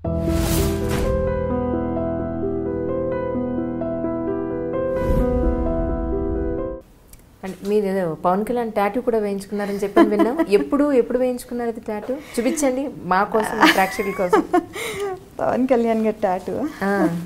అంటే మీరు ఏదో పవన్ కళ్యాణ్ టాటూ కూడా వేయించుకున్నారని చెప్పి విన్నాం ఎప్పుడు ఎప్పుడు వేయించుకున్నారు అది టాటూ చూపించండి మా కోసం మా ప్రేక్షకుల కోసం పవన్ కళ్యాణ్ గారి టాటూ ఆ,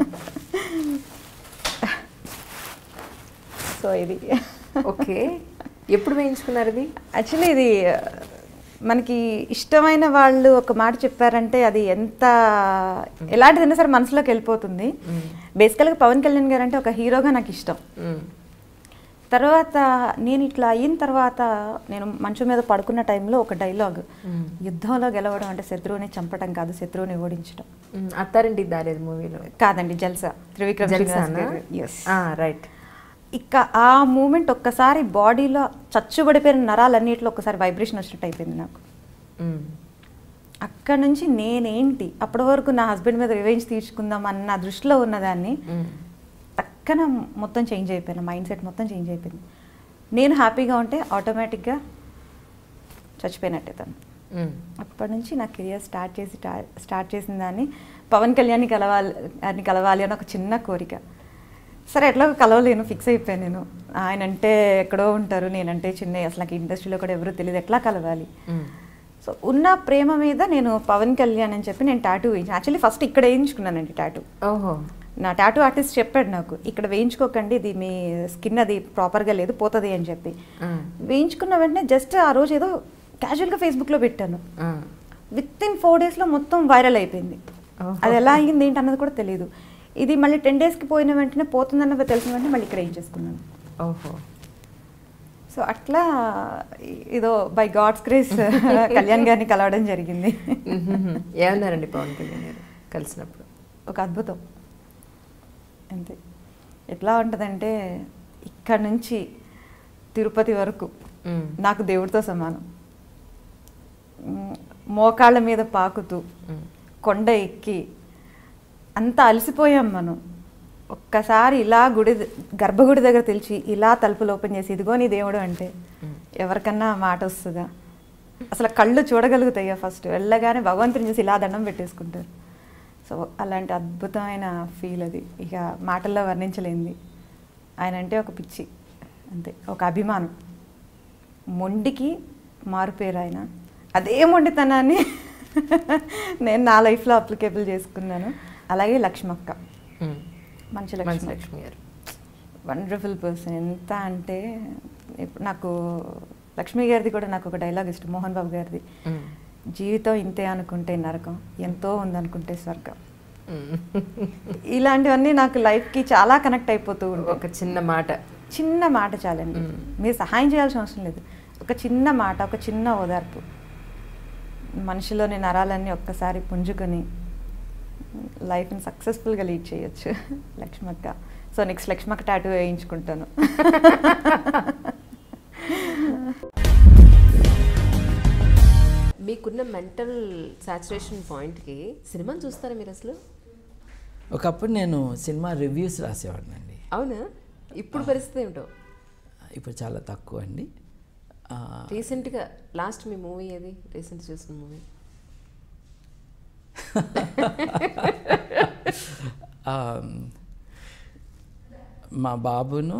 సో ఇది ఓకే ఎప్పుడు వేయించుకున్నారు అది యాక్చువల్లీ ఇది మనకి ఇష్టమైన వాళ్ళు ఒక మాట చెప్పారంటే అది ఎంత ఎలాంటిదైనా సరే మనసులోకి వెళ్ళిపోతుంది బేసికల్గా పవన్ కళ్యాణ్ గారు అంటే ఒక హీరోగా నాకు ఇష్టం మ్మ్. తర్వాత నేను ఇట్లా అయిన తర్వాత నేను మంచం మీద పడుకున్న టైంలో ఒక డైలాగ్ యుద్ధంలో గెలవడం అంటే శత్రువుని చంపడం కాదు శత్రువుని ఓడించడం మ్మ్. అత్తారింటికి దారేది మూవీలో కాదండి జల్సా త్రివిక్రమ్ శ్రీనివాస్ గారు. Yes. రైట్ ఇక ఆ మూమెంట్ ఒక్కసారి బాడీలో చచ్చుబడిపోయిన నరాలన్నిటిలో ఒక్కసారి వైబ్రేషన్ వచ్చినట్టు అయిపోయింది నాకు అక్కడ నుంచి నేనేంటి అప్పటి వరకు నా హస్బెండ్ మీద రివెంజ్ తీర్చుకుందాం అన్న దృష్టిలో ఉన్నదాన్ని పక్కన మొత్తం చేంజ్ అయిపోయాను మైండ్ సెట్ మొత్తం చేంజ్ అయిపోయింది నేను హ్యాపీగా ఉంటే ఆటోమేటిక్గా చచ్చిపోయినట్టే తను అప్పటి నుంచి నా కెరియర్ స్టార్ట్ చేసి స్టార్ట్ చేసిన దాన్ని పవన్ కళ్యాణ్ని కలవాలి అని కలవాలి అని ఒక చిన్న కోరిక సరే ఎట్లా కలవలేను ఫిక్స్ అయిపోయాను నేను ఆయన అంటే ఎక్కడో ఉంటారు నేనంటే చిన్న అసలు నాకు ఇండస్ట్రీలో కూడా ఎవరు తెలియదు ఎట్లా కలవాలి సో ఉన్న ప్రేమ మీద నేను పవన్ కళ్యాణ్ అని చెప్పి నేను టాటూ వేయించాను యాక్చువల్లీ ఫస్ట్ ఇక్కడ వేయించుకున్నానండి టాటూ ఓహో నా టాటూ ఆర్టిస్ట్ చెప్పాడు నాకు ఇక్కడ వేయించుకోకండి ఇది మీ స్కిన్ అది ప్రాపర్గా లేదు పోతుంది అని చెప్పి ఆ. వేయించుకున్న వెంటనే జస్ట్ ఆ రోజు ఏదో క్యాజువల్గా ఫేస్బుక్లో పెట్టాను ఆ. విత్ ఇన్ ఫోర్ డేస్లో మొత్తం వైరల్ అయిపోయింది ఓహో. అది ఎలా అయింది ఏంటి అన్నది కూడా తెలియదు ఇది మళ్ళీ టెన్ డేస్కి పోయిన వెంటనే పోతుందన్న తెలిసిన వెంటనే మళ్ళీ ఇక్కడ ఏం చేసుకున్నాను ఓహో సో అట్లా ఇదో బై గాడ్స్ గ్రేస్ కళ్యాణ్ గారిని కలవడం జరిగింది మ్మ్. ఏమన్నారండి పవన్ కళ్యాణ్ గారు కలిసినప్పుడు ఒక అద్భుతం అంతే ఎట్లా ఉంటుందంటే ఇక్కడ నుంచి తిరుపతి వరకు మ్మ్. నాకు దేవుడితో సమానం మ్, మోకాళ్ళ మీద పాకుతూ మ్మ్. కొండ ఎక్కి అంత అలసిపోయాం మనం ఒక్కసారి ఇలా గుడి ద- గర్భగుడి దగ్గర తెలిసి ఇలా తలుపులు ఓపెన్ చేసి ఇదిగో నీ దేవుడు అంటే ఎవరికన్నా ఆ మాట వస్తుందా అసలు కళ్ళు చూడగలుగుతాయా ఫస్ట్ వెళ్ళగానే భగవంతుని చూసి ఇలా దండం పెట్టేసుకుంటారు సో అలాంటి అద్భుతమైన ఫీల్ అది ఇక మాటల్లో వర్ణించలేంది ఆయన అంటే ఒక పిచ్చి అంతే ఒక అభిమానం మొండికి మారుపేరు ఆయన అదే మొండితనాన్ని నేను నా లైఫ్లో అప్లికేబుల్ చేసుకున్నాను అలాగే లక్ష్మక్క మ్మ్. మంచి మంచి లక్ష్మి లక్ష్మి గారు వండర్ఫుల్ పర్సన్ ఎంత అంటే ఇప్పుడు నాకు లక్ష్మి గారిది కూడా నాకు ఒక డైలాగ్ ఇష్టం మోహన్ బాబు గారిది మ్మ్. జీవితం ఇంతే అనుకుంటే నరకం ఎంతో ఉందనుకుంటే స్వర్గం మ్మ్. ఇలాంటివన్నీ నాకు లైఫ్కి చాలా కనెక్ట్ అయిపోతూ ఉంటాయి ఒక చిన్న మాట చిన్న మాట చాలండి మీరు సహాయం చేయాల్సిన అవసరం లేదు ఒక చిన్న మాట ఒక చిన్న ఓదార్పు మనిషిలోని నరాలన్నీ ఒక్కసారి పుంజుకొని లైఫ్ని సక్సెస్ఫుల్గా లీడ్ చేయొచ్చు Lakshmakka so next Lakshmakka tattoo వేయించుకుంటాను మీకున్న మెంటల్ సాచురేషన్ పాయింట్కి సినిమాని చూస్తారా మీరు అసలు ఒకప్పుడు నేను సినిమా రివ్యూస్ రాసేవాడినండి అవునా ఇప్పుడు పరిస్థితి ఏమిటో ఇప్పుడు చాలా తక్కువ అండి ఆ, రీసెంట్గా లాస్ట్ మీ మూవీ ఏది రీసెంట్ చూసిన మూవీ ఆ, మా బాబును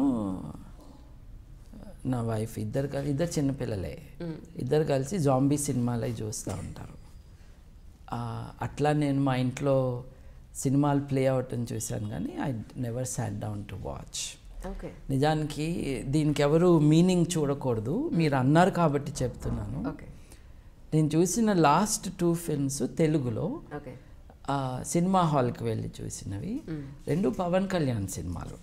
నా వైఫ్ ఇద్దరు కలిసి ఇద్దరు చిన్నపిల్లలే ఇద్దరు కలిసి జాంబీ సినిమాలే చూస్తూ ఉంటారు ఆ, అట్లా నేను మా ఇంట్లో సినిమాలు ప్లే అవటం చూశాను కానీ I never sat down to watch okay నిజానికి దీనికి ఎవరు మీనింగ్ చూడకూడదు మీరు అన్నారు కాబట్టి చెప్తున్నాను ఓకే నేను చూసిన లాస్ట్ టూ ఫిల్మ్స్ తెలుగులో ఓకే ఆ, సినిమా హాల్కి వెళ్ళి చూసినవి రెండు పవన్ కళ్యాణ్ సినిమాలు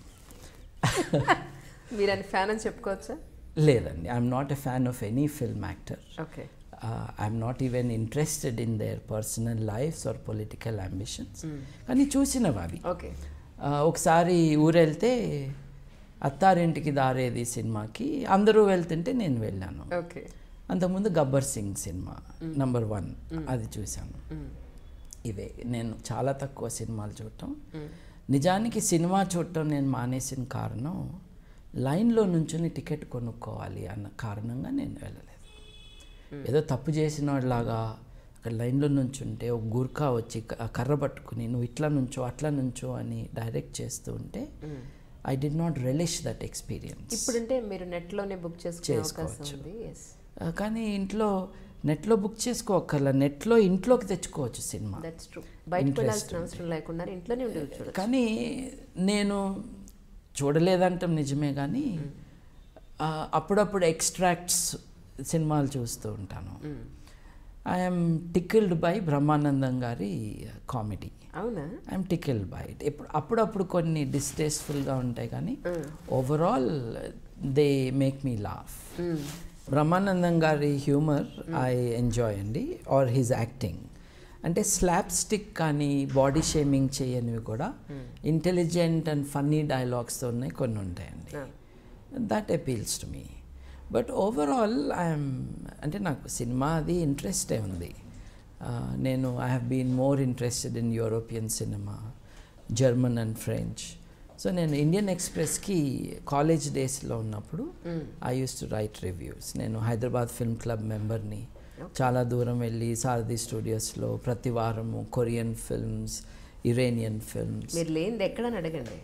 మీరు అని ఫ్యాన్ అని చెప్పుకోవచ్చా లేదండి I'm not a fan of any film actor okay I'm not even interested in their personal lifes or political ambitions కానీ చూసినవి అవి ఓకే ఆ, ఒకసారి ఊరెళ్తే అత్తారింటికి దారేది సినిమాకి అందరూ వెళ్తుంటే నేను వెళ్ళాను ఓకే అంతకుముందు గబ్బర్ సింగ్ సినిమా నంబర్ వన్ అది చూశాను ఇవే నేను చాలా తక్కువ సినిమాలు చూడటం నిజానికి సినిమా చూడటం నేను మానేసిన కారణం లైన్లో నుంచుని టికెట్ కొనుక్కోవాలి అన్న కారణంగా నేను వెళ్ళలేదు ఏదో తప్పు చేసిన వాళ్ళలాగా అక్కడ లైన్లో నుంచుంటే ఒక గుర్ఖా వచ్చి క- ఆ కర్ర పట్టుకుని నువ్వు ఇట్లా నుంచో అట్లా నుంచో అని డైరెక్ట్ చేస్తూ ఉంటే I did not relish that experience ఇప్పుడంటే మీరు నెట్లోనే బుక్ చేసుకునే అవకాశం చేసుకోవచ్చు. ఉంది ఎస్ కానీ ఇంట్లో నెట్లో బుక్ చేసుకోకర్లా నెట్లో ఇంట్లోకి తెచ్చుకోవచ్చు సినిమా దట్స్ ట్రూ బయటకు వెళ్ళాల్సిన అవసరం లేకుండా ఇంట్లోనే ఉండి చూడొచ్చు కానీ నేను చూడలేదంటాం నిజమే కానీ ఆ, అప్పుడప్పుడు ఎక్స్ట్రాక్ట్స్ సినిమాలు చూస్తూ ఉంటాను ఐఎమ్ టికిల్డ్ బై బ్రహ్మానందం గారి కామెడీ అవునా ఐఎమ్ టికిల్డ్ బై ఇట్ ఎప్పుడు అప్పుడప్పుడు కొన్ని డిస్టేస్ఫుల్గా ఉంటాయి కానీ overall they make me laugh Brahmanandam గారి హ్యూమర్ ఐ ఎంజాయ్ అండి ఆర్ హిజ్ యాక్టింగ్ అంటే స్లాప్ స్టిక్ కానీ బాడీ షేమింగ్ చేయనివి కూడా ఇంటెలిజెంట్ అండ్ ఫన్నీ డైలాగ్స్తో ఉన్నాయి కొన్ని ఉంటాయండి that appeals to me but overall I'm అంటే నాకు సినిమా అది ఇంట్రెస్టే ఉంది Uh, నేను I have been more interested in European cinema German and French so నేను ఇండియన్ ఎక్స్ప్రెస్కి కాలేజ్ డేస్లో ఉన్నప్పుడు I use to right reviews నేను హైదరాబాద్ ఫిల్మ్ క్లబ్ మెంబర్ని చాలా దూరం వెళ్ళి సారథి స్టూడియోస్లో ప్రతి వారము కొరియన్ ఫిల్మ్స్ ఇరేనియన్ ఫిల్మ్స్ మీరు లేనిది ఎక్కడని అడగండి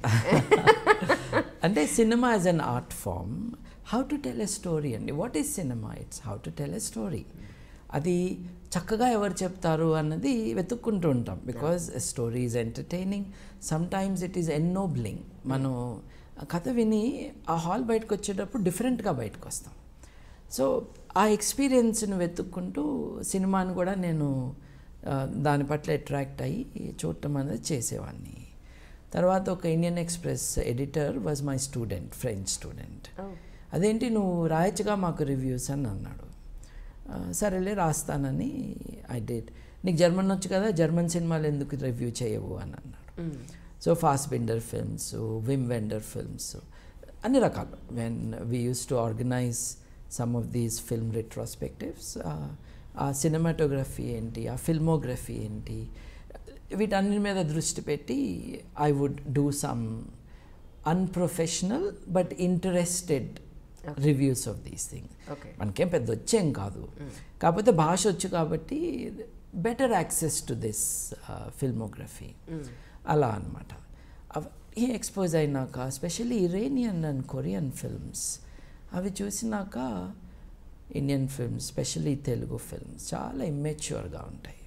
అంటే cinema as an art form how to tell a story అండి what is cinema it's how to tell a story అది చక్కగా ఎవరు చెప్తారు అన్నది వెతుక్కుంటూ ఉంటాం because story is entertaining sometimes it is ennobling మనం ఆ కథ విని ఆ హాల్ బయటకు వచ్చేటప్పుడు డిఫరెంట్గా బయటకు వస్తాం సో ఆ ఎక్స్పీరియన్స్ని వెతుక్కుంటూ సినిమాని కూడా నేను ఆ, దాని పట్ల అట్రాక్ట్ అయ్యి చూడటం అనేది చేసేవాడిని తర్వాత ఒక Indian Express editor was my student French student అదేంటి నువ్వు రాయచ్చుగా మాకు రివ్యూస్ అని అన్నాడు ఆ, సరేలే రాస్తానని ఐ డేట్ నీకు జర్మన్ వచ్చు కదా జర్మన్ సినిమాలు ఎందుకు రివ్యూ చేయవు అని అన్నాడు so Fassbinder films Wim Wenders films అన్ని రకాలు when we use to organise some of these film retrospectives ఆ సినిమాటోగ్రఫీ ఏంటి ఆ ఫిల్మోగ్రఫీ ఏంటి వీటన్నిటి మీద దృష్టి పెట్టి I would do some unprofessional but interested reviews of these things Okay. మనకేం పెద్ద వచ్చేం కాదు కాకపోతే భాష వచ్చు కాబట్టి better access to this filmography అలా అనమాట ఈ ఎక్స్పోజ్ అయినాక specially Iranian and Korean films అవి చూసినాక Indian films specially Telugu films చాలా ఇమ్మెచ్యూర్గా ఉంటాయి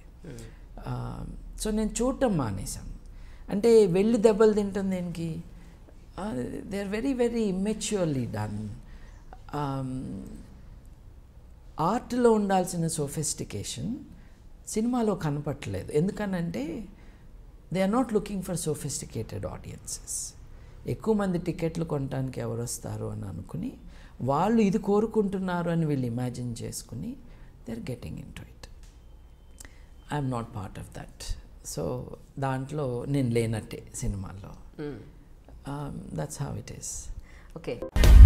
సో నేను చూడటం మానేశాను అంటే వెళ్ళి దెబ్బలు తింటాం దేనికి they are very very immaturely done ఆర్ట్లో ఉండాల్సిన సోఫిస్టికేషన్ సినిమాలో కనపట్లేదు ఎందుకనంటే they are not looking for sophisticated audiences ఎక్కువ మంది టికెట్లు కొనడానికి ఎవరు వస్తారు అని అనుకుని వాళ్ళు ఇది కోరుకుంటున్నారు అని వీళ్ళు ఇమాజిన్ చేసుకుని they are getting into it I'm not part of that so దాంట్లో నేను లేనట్టే సినిమాల్లో that's how it is okay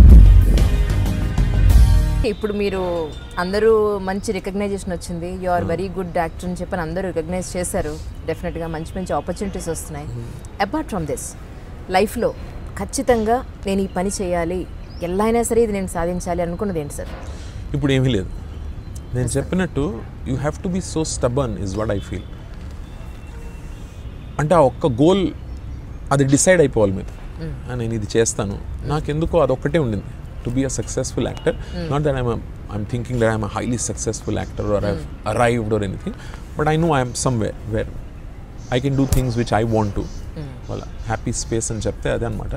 ఇప్పుడు మీరు అందరూ మంచి రికగ్నైజేషన్ వచ్చింది you are very good actor అని చెప్పని అందరూ రికగ్నైజ్ చేశారు డెఫినెట్గా మంచి మంచి ఆపర్చునిటీస్ వస్తున్నాయి అపార్ట్ ఫ్రమ్ దిస్ లైఫ్లో ఖచ్చితంగా నేను ఈ పని చేయాలి ఎలా అయినా సరే ఇది నేను సాధించాలి అనుకున్నది ఏంటి సార్ ఇప్పుడు ఏమీ లేదు నేను చెప్పినట్టు you have to be so stubborn is what I feel అంటే ఆ ఒక్క గోల్ అది డిసైడ్ అయిపోవాలి మీరు ఆ, నేను ఇది చేస్తాను నాకెందుకో అదొక్కటే ఉండింది to be a successful actor not that I'm I'm thinking that I'm a highly successful actor or I've arrived or anything but I know I'm somewhere where I can do things which I want to వాళ్ళ happy space అని చెప్తే అదే అనమాట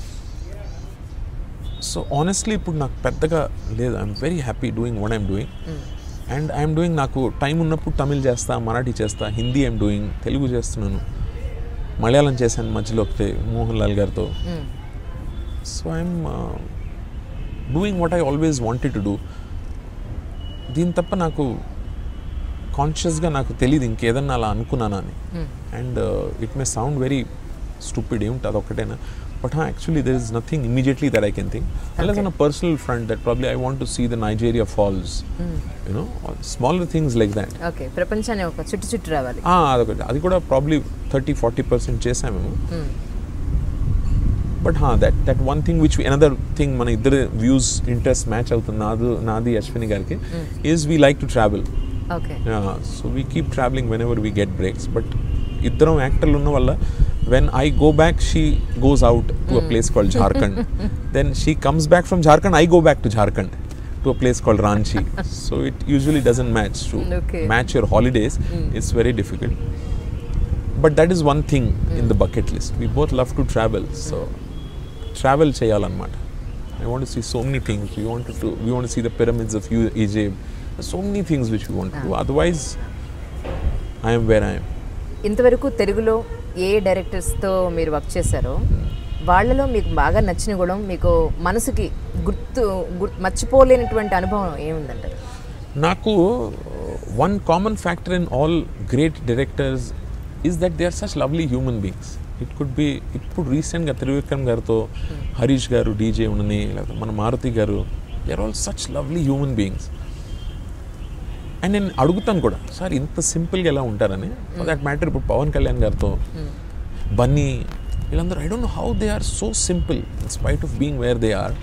so honestly ఇప్పుడు నాకు పెద్దగా లేదు I'm very happy doing what I'm doing and I'm doing నాకు టైం ఉన్నప్పుడు తమిళ్ చేస్తా మరాఠీ చేస్తా హిందీ ఐఎమ్ డూయింగ్ తెలుగు చేస్తున్నాను మలయాళం చేశాను మధ్యలో ఒకటి మోహన్ లాల్ గారితో so I'm doing what I always wanted to do దీని తప్ప నాకు కాన్షియస్గా నాకు తెలియదు ఇంకేదన్నా అలా అనుకున్నానా అని and it may sound very stupid ఏమిటి అదొక్కటేనా but actually there is nothing immediately that I can think else on a personal front that probably I want to see the Niagara Falls you know smaller things like that okay ప్రపంచాన్ని ఒక చుట్టు చుట్టూ రావాలి అదొకటి అది కూడా ప్రాబ్లీ థర్టీ ఫార్టీ పర్సెంట్ చేసామేమో but హా that that one thing which another thing మన ఇద్దరు వ్యూస్ ఇంట్రెస్ట్ మ్యాచ్ అవుతుంది నాదు నాది అశ్విని గారికి is we like to travel okay so we keep traveling whenever we get breaks but ఇద్దరం యాక్టర్లు ఉన్న వల్ల when I go back she goes out to a place called Jharkhand then she comes back from Jharkhand I go back to Jharkhand to a place called Ranchi so it usually doesn't match to Okay. Match your holidays it's very difficult but that is one thing in the bucket list we both love to travel so travel చేయాలన్నమాట I want see so many things we want to we want see the pyramids of you Egypt so many things which we want to otherwise I'm where I'm ఇంతవరకు తెలుగులో ఏ డైరెక్టర్స్తో మీరు work చేశారో వాళ్ళలో మీకు బాగా నచ్చిన గుణం మీకు మనసుకి గుర్తు గుర్- మర్చిపోలేనటువంటి అనుభవం ఏముందంటారు నాకు one common factor in all great directors is that they are such lovely human beings it could be ఇప్పుడు రీసెంట్గా త్రివిక్రమ్ గారితో హరీష్ గారు డీజే ఉండని లేకపోతే మన మారుతి గారు they are all such lovely human beings and నేను అడుగుతాను కూడా సార్ ఇంత సింపుల్గా ఎలా ఉంటారని ఫర్ దట్ మ్యాటర్ ఇప్పుడు పవన్ కళ్యాణ్ గారితో బన్నీ వీళ్ళందరూ I don't know how they are so simple in spite of being where they are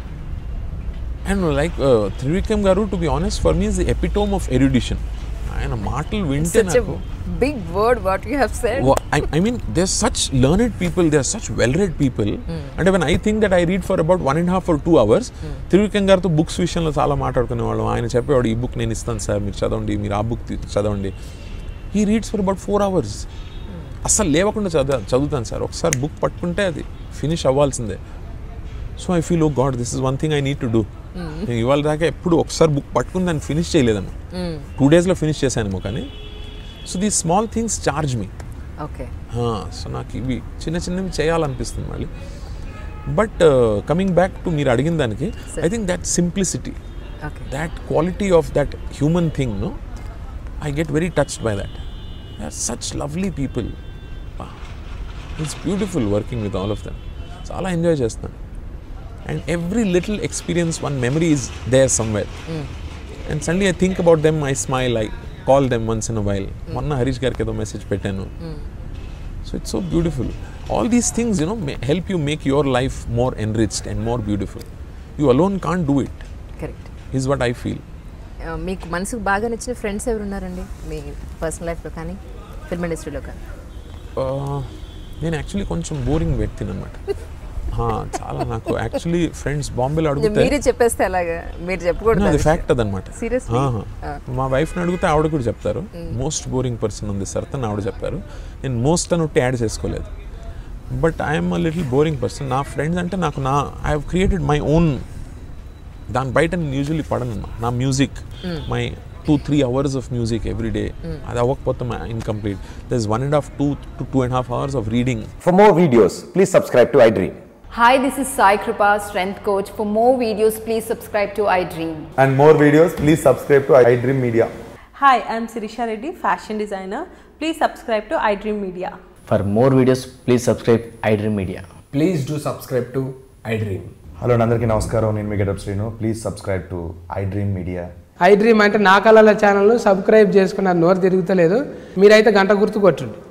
and like Trivikram గారు to be honest for me is the epitome of erudition ఆయన మాటలు వింటే సచ్ నాకు big word what you have said I mean they are such learned people they are such well read people అంటే when I think that I read for about one and half are two hours Trivikram గారితో books విషయంలో చాలా మాట్లాడుకునేవాళ్ళం ఆయన చెప్పేవాడు ఈ book నేను ఇస్తాను sir మీరు చదవండి మీరు ఆ బుక్ చదవండి ఈ reads for about four hours అస్సలు లేవకుండా చదువు చదువుతాను సార్ ఒకసారి బుక్ పట్టుకుంటే అది ఫినిష్ అవ్వాల్సిందే so I feel oh God this is one thing I need to do నేను ఇవాళ దాకా ఎప్పుడు ఒకసారి బుక్ పట్టుకుని దాన్ని ఫినిష్ చేయలేదను టూ డేస్లో ఫినిష్ చేశానేమో కానీ so the small things charge me okay so నాకు ఇవి చిన్న చిన్నవి చేయాలనిపిస్తుంది మళ్ళీ బట్ కమింగ్ బ్యాక్ టు మీరు అడిగిన దానికి I think that simplicity okay that quality of that human thing, no, I get very touched by that. They are such lovely people. Wow. It's beautiful working with all of them. చాలా enjoy చేస్తున్నాను and every little experience one memory is there somewhere and suddenly I think about them I smile I call them once in while మొన్న హరీష్ గారికి ఏదో message పెట్టాను so it's so beautiful all these things you know help you make your life more enriched and more beautiful you alone can't do it correct is what I feel మీకు మనసుకు బాగా నచ్చిన friends ఎవరు ఉన్నారండి మీ పర్సనల్ లైఫ్లో కానీ film ఇండస్ట్రీలో కానీ నేను యాక్చువల్లీ కొంచెం బోరింగ్ వ్యక్తిని అనమాట చాలా నాకు యాక్చువల్లీ ఫ్రెండ్స్ బాంబేలో అడిగితే మీరే చెప్పేస్తే అలాగా మీరు చెప్పకూడదు అది ఆ ఫ్యాక్ట్ అదనమాట Seriously? Ah. మా వైఫ్ని అడిగితే ఆవిడ కూడా చెప్తారు మోస్ట్ బోరింగ్ పర్సన్ ఉంది సర్ అని ఆవిడ చెప్పారు నేను మోస్ట్ అని ఒట్టి యాడ్ చేసుకోలేదు but I'm a little boring person నా ఫ్రెండ్స్ అంటే నాకు నా I have created my own దాని బయట నేను యూజువల్లీ పడను నా music my two three hours of music every day అది అవ్వకపోతే my incomplete there is one and half two to two and half hours of reading For more videos, please subscribe to iDream. Hi, this is Sai Kripa, strength coach. For more videos, please subscribe to iDream. and more videos, please subscribe to iDream Media. Hi, I'm Sirisha Reddy, fashion designer. Please subscribe to iDream Media. For more videos, please subscribe iDream Media. Please do subscribe to iDream. Hello అందరికీ నమస్కారం నేను మీ Getup Srinu please subscribe to iDream media iDream అంటే నా కళల channel subscribe చేసుకున్న నోరు తిరుగుతలేదు మీరైతే గంట గుర్తు కొట్టండి